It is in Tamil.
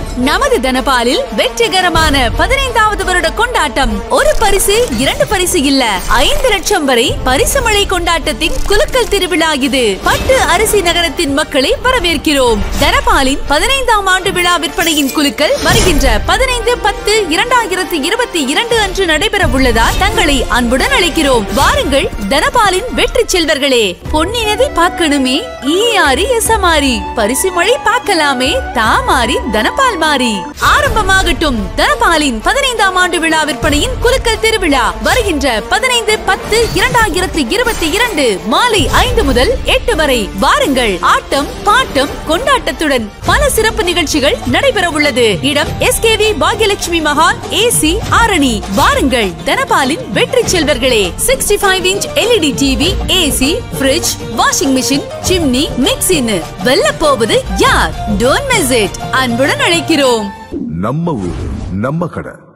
நமது தனபாலில் வெற்றிகரமான பதினைந்தாவது வருட கொண்டாட்டம் ஒரு பரிசு இரண்டு பரிசு இல்ல ஐந்து லட்சம் வரை பரிசு மழை கொண்டாட்டத்தின் குலுக்கல் திருவிழா இது பட்டு அரிசி நகரத்தின் மக்களை வரவேற்கிறோம் தனபாலின் பதினைந்தாம் ஆண்டு விழா விற்பனையின் குலுக்கல் வருகின்ற பதினைந்து பத்து இரண்டாயிரத்தி இருபத்தி இரண்டு அன்று நடைபெற உள்ளதால் தங்களை அன்புடன் அழைக்கிறோம் வாருங்கள் தனபாலின் வெற்றி செல்வர்களே பொன்னினதை பார்க்கணுமே ஈஆரி எசமாரி பரிசு மழை பார்க்கலாமே தாமாரி தனபால் மாறி ஆரம்பமாகட்டும் தனபாலின் பதினைந்தாம் ஆண்டு விழா விற்பனையின் குலுக்கல் திருவிழா வருகின்ற பதினைந்து பத்து இரண்டாயிரத்தி இருபத்தி இரண்டு மாலை ஐந்து முதல் எட்டு வரை வாருங்கள் ஆட்டம் பாட்டம் கொண்டாட்டத்துடன் பல சிறப்பு நிகழ்ச்சிகள் நடைபெற உள்ளது இடம் எஸ்கேவி பாக்யலட்சுமி மஹால் ஏசி ஆரணி வாருங்கள் தனபாலின் வெற்றி செல்வர்களே sixty five inch LED TV AC fridge washing machine chimney மிக்சின்னு வெல்ல போவது யார் டோன்ட் மிஸ் இட் அன்புடன் அழைக்கிறோம் நம்ம ஊரு நம்ம கடை